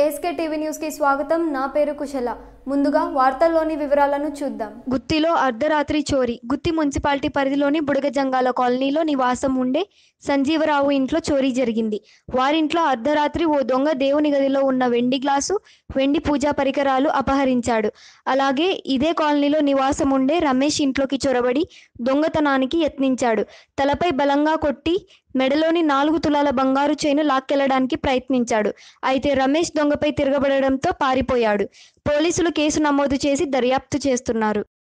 ASK TV న్యూస్కి స్వాగతం నా పేరు కుశల ముందుగా వార్తల్లోని వివరాలను చూద్దాం గుత్తిలో అర్ధరాత్రి చోరీ గుత్తి మున్సిపాలిటీ పరిధిలోని బుడగజంగాల కాలనీలో నివాసం ఉండే సంజీవరావు ఇంట్లో చోరీ జరిగింది వారింట్లో అర్ధరాత్రి ఓ దొంగ దేవుని గదిలో ఉన్న వెండి గ్లాసు వెండి పూజా పరికరాలు అపహరించాడు అలాగే ఇదే కాలనీలో నివాసం ఉండే రమేష్ ఇంట్లోకి చొరబడి దొంగతనానికి యత్నించాడు తలపై బలంగా కొట్టి మెడలోని నాలుగు తులాల బంగారు చైను లాక్కెళ్లడానికి ప్రయత్నించాడు అయితే రమేష్ దొంగపై తిరగబడడంతో పారిపోయాడు పోలీసులు కేసు నమోదు చేసి దర్యాప్తు చేస్తున్నారు